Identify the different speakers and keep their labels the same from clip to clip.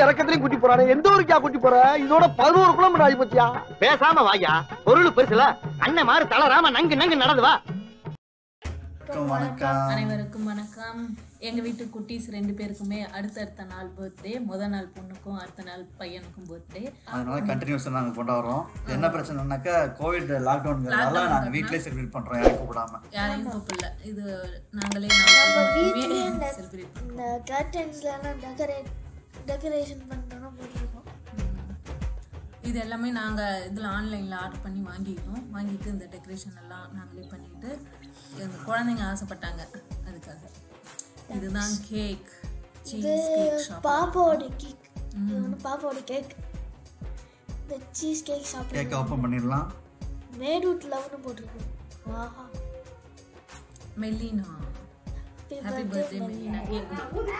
Speaker 1: ஏத்தத்திலயும் இறக்கத்திலயும் கூட்டி போறானே எந்த ஊருக்கா கூட்டி போற இதோட பதினோரு கிலோமீட்டர் ஆகி போச்சியா
Speaker 2: பேசாம வாயா பொருள் பெருசுல அண்ணன் மாதிரி தளராம நங்கு நங்கு நடந்து வா
Speaker 3: வணக்கம்
Speaker 4: அனைவருக்கும் வணக்கம் எங்க வீட்டு குட்டீஸ் ரெண்டு பேருக்குமே அடுத்தடுத்த நாள் பர்த்டே முத நாள் பொண்ணுக்கும் அடுத்த நாள் பையனுக்கும் பர்த்டே
Speaker 3: அதனால கண்டினியூஸாக நாங்கள் கொண்டாடுறோம் என்ன பிரச்சனைனாக்கா கோவிட் லாக்டவுன்ங்கிறதுனால நாங்கள் வீட்டிலே செலிப்ரேட் பண்ணுறோம் யாரையும் கூப்பிடாம
Speaker 4: யாரையும் கூப்பிடல இது நாங்களே செலிப்ரேட்
Speaker 5: இந்த கர்டன்ஸ்லாம் டெக்கரேட் டெக்கரேஷன் பண்ணோம்னா போட்டிருக்கோம்
Speaker 4: இது எல்லாமே நாங்க இதுல ஆன்லைன்ல ஆர்டர் பண்ணி வாங்கிக்கிட்டோம் வாங்கிட்டு இந்த டெக்கரேஷன் எல்லாம் நாங்களே பண்ணிட்டு இந்த குழந்தைங்க ஆசைப்பட்டாங்க அதுக்காக இதுதான் கேக் சீஸ் கேக் ஷாப்
Speaker 5: பாப்பாவோட கேக் இது ஒன்று பாப்பாவோட கேக் இந்த சீஸ் கேக்
Speaker 3: கேக்
Speaker 5: சாப்பிடுவோம்
Speaker 3: ஓப்பன் பண்ணிடலாம்
Speaker 5: மேட் வித் லவ்னு போட்டிருக்கோம் ஆஹா
Speaker 4: Mellina
Speaker 5: Happy
Speaker 4: happy
Speaker 5: birthday,
Speaker 4: birthday Mellina cake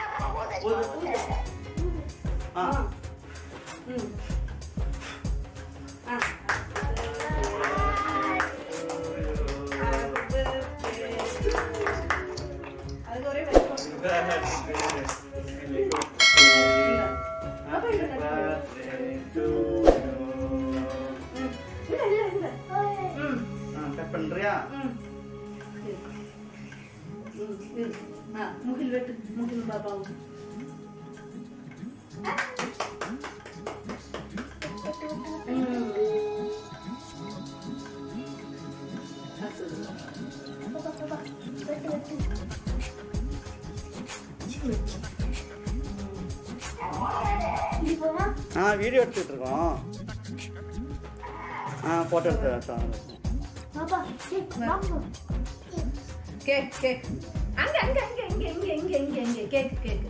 Speaker 3: cut பண்ணுறியா
Speaker 6: முகில் வெட்டு முகில் பாபாவுக்கு
Speaker 3: ஆ வீடியோ எடுத்துட்டு இருக்கோம் ஆ ஃபோட்டோ எடுத்து
Speaker 5: பாப்பா கேக் வாங்க
Speaker 6: கேக் கேக் அங்க அங்க அங்க இங்க இங்க இங்க இங்க இங்க cake cake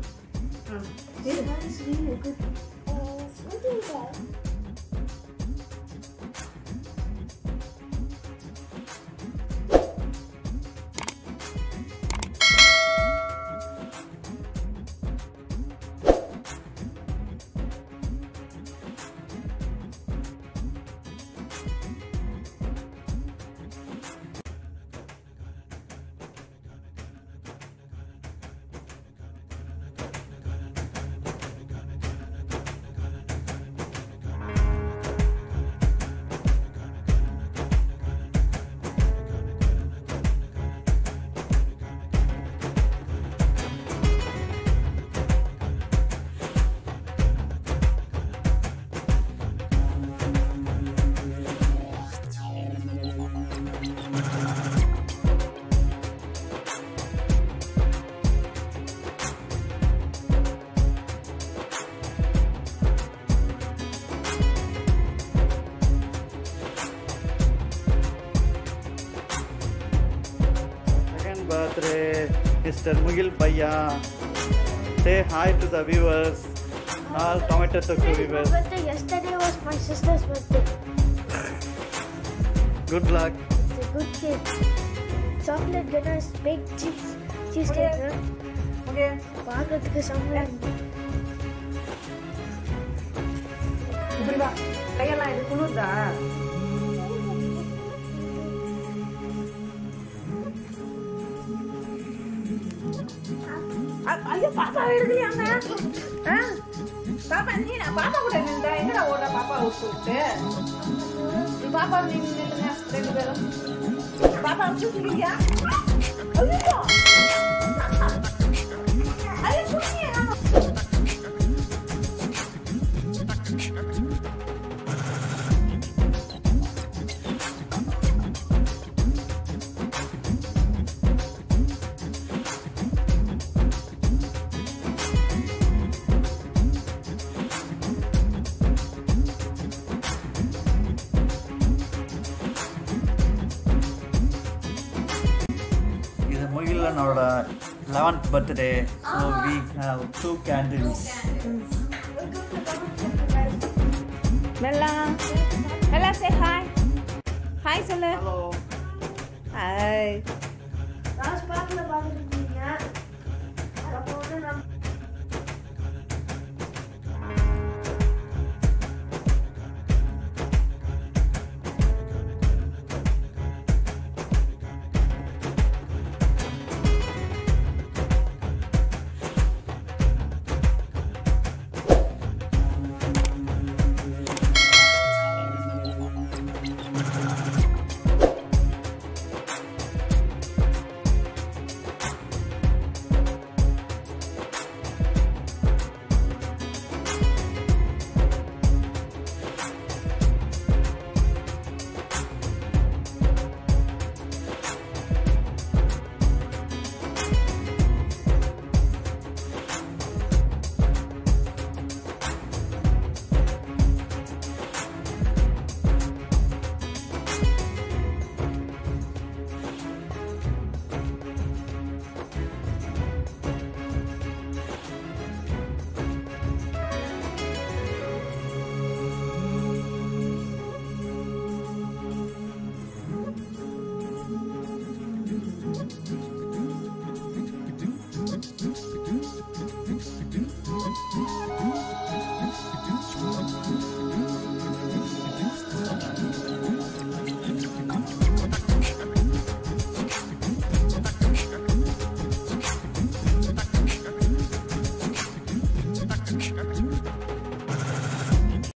Speaker 3: Second birthday, Mr. Mugil Bhaiya. Say hi to the viewers. All tomato tofu viewers.
Speaker 5: birthday yesterday was my sister's birthday.
Speaker 3: Good luck.
Speaker 5: It's a good cake. Chocolate ganache, baked cheese, cheesecake.
Speaker 6: Okay
Speaker 5: பார்க்கறதுக்கு செம்மையா இருக்கு.
Speaker 6: இப்படி வா கையெல்லாம் இது குளிர்தா அ- ஐயோ பாப்பா எழுதுறியாங்க ஆ? பாப்பா நீ நான் பாப்பா கூட நின்றா எங்கடா ஓடுற பாப்பா விட்டு நீ பாப்பா நீ நில்லுங்க ரெண்டு பேரும் பாப்பா விட்டுருக்கீங்க ஐயோ ஐயோ புரியுங்க
Speaker 3: இது முகிலனோட eleventh birthday so we have two candles
Speaker 6: மெல்லா மெல்லா சே ஹாய் ஹாய் சொல்லு
Speaker 3: ஹலோ
Speaker 6: ஹாய்
Speaker 5: ராஜ் பார்க்கல பார்க்கல